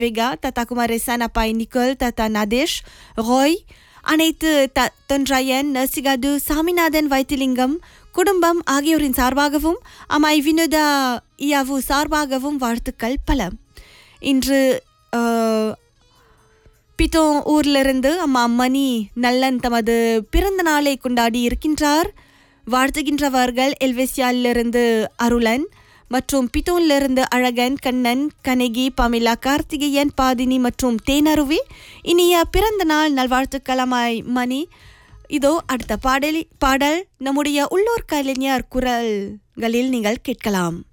வெகா தத்தா குமாரேசன் அப்பாய் நிக்கோல் தத்தா நதேஷ் ரோய் அனைத்து த தொன்றாயன் நர்சிகாது சாமிநாதன் வைத்திலிங்கம் குடும்பம் ஆகியோரின் சார்பாகவும் அம்மாய் வினோதா இயாவு சார்பாகவும் வாழ்த்துக்கள் பல இன்று அஹ், பித்தோ ஊரிலிருந்து அம்மா மணி நல்லன் தமது பிறந்த நாளை கொண்டாடி இருக்கின்றார் வாழ்த்துகின்றவர்கள் எல்வெசியாலிருந்து அருளன் மற்றும் பித்தோனிலிருந்து அழகன் கண்ணன் கனகி பமிலா கார்த்திகேயன் பாதினி மற்றும் தேனருவி இனிய பிறந்த நாள் நல்வாழ்த்துக்களமாய் மணி இதோ அடுத்த பாடலி பாடல் நம்முடைய உள்ளூர் கலைஞர் குரல்களில் நீங்கள் கேட்கலாம்